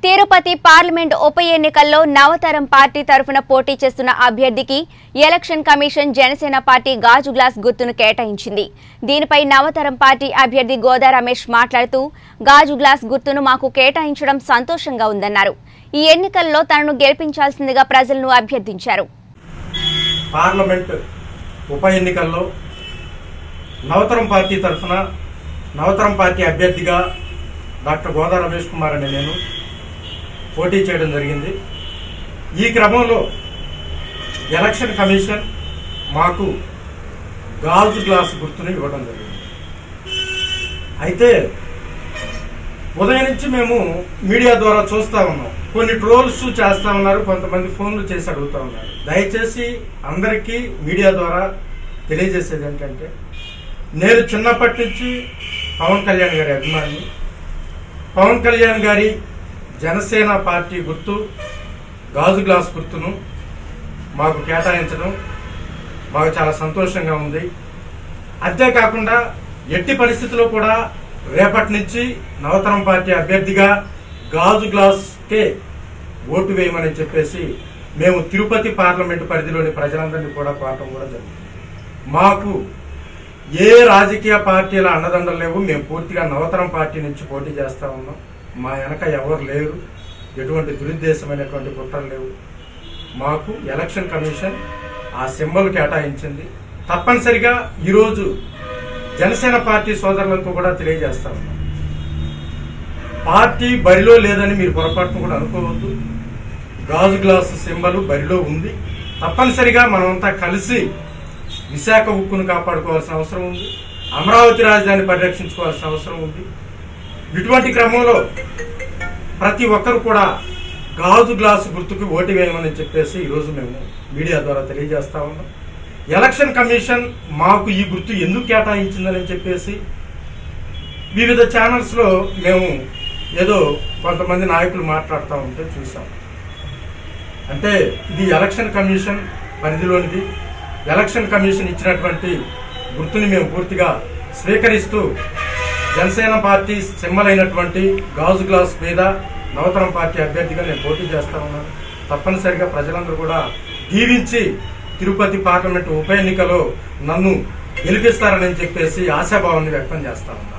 Tirupati parliament ఉప ఎన్నికల్లో Navatharam party తరఫున పోటీ చేస్తున్న అభ్యర్థికి ఎలక్షన్ కమిషన్ జనసేన పార్టీ గాజు గ్లాస్ గుర్తును కేటాయించింది దీనిపై నవతరం పార్టీ అభ్యర్థి గోదా రమేష్ మాట్లాడుతూ గాజు గ్లాస్ గుర్తును మాకు కేటాయించడం సంతోషంగా ఉందన్నారు ఈ ఎన్నికల్లో తనను గెలిపించాల్సిందిగా ప్రజలను అభ్యర్థించారు పార్లమెంట్ ఉప ఎన్నికల్లో నవతరం పార్టీ తరఫున నవతరం పార్టీ అభ్యర్థిగా డాక్టర్ గోదా రమేష్ కుమార్ అనే నేను పోటీ చేయడం జరిగింది ఈ క్రమంలో ఎలక్షన్ కమిషన్ మాకు గాజు గ్లాస్ గుర్తుని ఇవ్వడం జరిగింది అయితే ఉదయం నుంచి మేము మీడియా ద్వారా చూస్తా ఉన్నాం కొన్ని ట్రోల్స్ చేస్తా ఉన్నారు కొంతమంది ఫోన్లు చేసి అడుగుతా ఉన్నారు దయచేసి అందరికీ మీడియా ద్వారా తెలియజేసేది ఏంటంటే నేను చిన్నప్పటి నుంచి పవన్ కళ్యాణ్ గారి అభిమాని పవన్ కళ్యాణ్ గారి జనసేన పార్టీ గుర్తు గాజు గ్లాస్ గుర్తును మాకు కేటాయించడం మాకు చాలా సంతోషంగా ఉంది అంతేకాకుండా ఎట్టి పరిస్థితుల్లో కూడా రేపటి నుంచి నవతరం పార్టీ అభ్యర్థిగా గాజు గ్లాస్కే ఓటు వేయమని చెప్పేసి మేము తిరుపతి పార్లమెంటు పరిధిలోని ప్రజలందరినీ కూడా కోరటం కూడా జరిగింది మాకు ఏ రాజకీయ పార్టీల అండదండలు లేవు మేము పూర్తిగా నవతరం పార్టీ నుంచి పోటీ చేస్తా ఉన్నాం మా వెనక ఎవరు లేరు ఎటువంటి దురుద్దేశమైనటువంటి కుట్రలు లేవు మాకు ఎలక్షన్ కమిషన్ ఆ సింబల్ కేటాయించింది తప్పనిసరిగా ఈరోజు జనసేన పార్టీ సోదరులకు కూడా తెలియజేస్తా ఉన్నాం పార్టీ బరిలో లేదని మీరు పొరపాటును కూడా అనుకోవద్దు గాజు గ్లాసు సింబల్ బరిలో ఉంది తప్పనిసరిగా మనమంతా కలిసి విశాఖ ఉక్కును కాపాడుకోవాల్సిన అవసరం ఉంది అమరావతి రాజధాని పరిరక్షించుకోవాల్సిన అవసరం ఉంది ఇటువంటి క్రమంలో ప్రతి ఒక్కరు కూడా గాజు గ్లాసు గుర్తుకు ఓటు వేయమని చెప్పేసి ఈరోజు మేము మీడియా ద్వారా తెలియజేస్తా ఉన్నాం ఎలక్షన్ కమిషన్ మాకు ఈ గుర్తు ఎందుకు కేటాయించిందని చెప్పేసి వివిధ ఛానల్స్ లో మేము ఏదో కొంతమంది నాయకులు మాట్లాడుతూ ఉంటే చూసాం అంటే ఇది ఎలక్షన్ కమిషన్ పరిధిలోనిది ఎలక్షన్ కమిషన్ ఇచ్చినటువంటి గుర్తుని మేము పూర్తిగా స్వీకరిస్తూ జనసేన పార్టీ సింబల్ అయినటువంటి గాజు గ్లాస్ మీద నవతరం పార్టీ అభ్యర్థిగా నేను పోటీ చేస్తా ఉన్నాను తప్పనిసరిగా ప్రజలందరూ కూడా దీవించి తిరుపతి పార్లమెంటు ఉప ఎన్నికలో నన్ను గెలిపిస్తారని చెప్పేసి ఆశాభావాన్ని వ్యక్తం చేస్తా ఉన్నాను